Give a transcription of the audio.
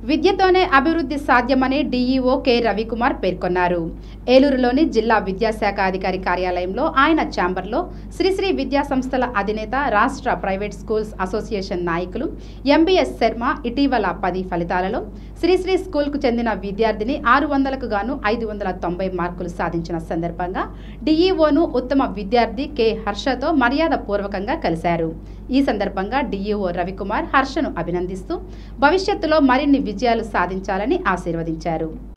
విద్యతోనే అభివృద్ధి సాధ్యమని DEO K Ravikumar పేర్కొన్నారు ఏలూరులోని జిల్లా విద్యాశాఖ అధికారి కార్యాలయంలో ఆయన ఛాంబర్లో శ్రీశ్రీ విద్యా సంస్థల అధినేత రాష్ట్ర ప్రైవేట్ స్కూల్స్ అసోసియేషన్ నాయకులు ఎంబీఎస్ శర్మ ఇటీవల పది ఫలితాలలో శ్రీశ్రీ స్కూల్కు చెందిన విద్యార్థిని ఆరు వందలకు గాను ఐదు వందల తొంభై మార్కులు సాధించిన సందర్భంగా డీఈఓను ఉత్తమ విద్యార్థి కె హర్షతో మర్యాద పూర్వకంగా కలిశారు ఈ సందర్భంగా డీఈఓ రవికుమార్ హర్షను అభినందిస్తూ భవిష్యత్తులో మరిన్ని విజయాలు సాధించాలని ఆశీర్వదించారు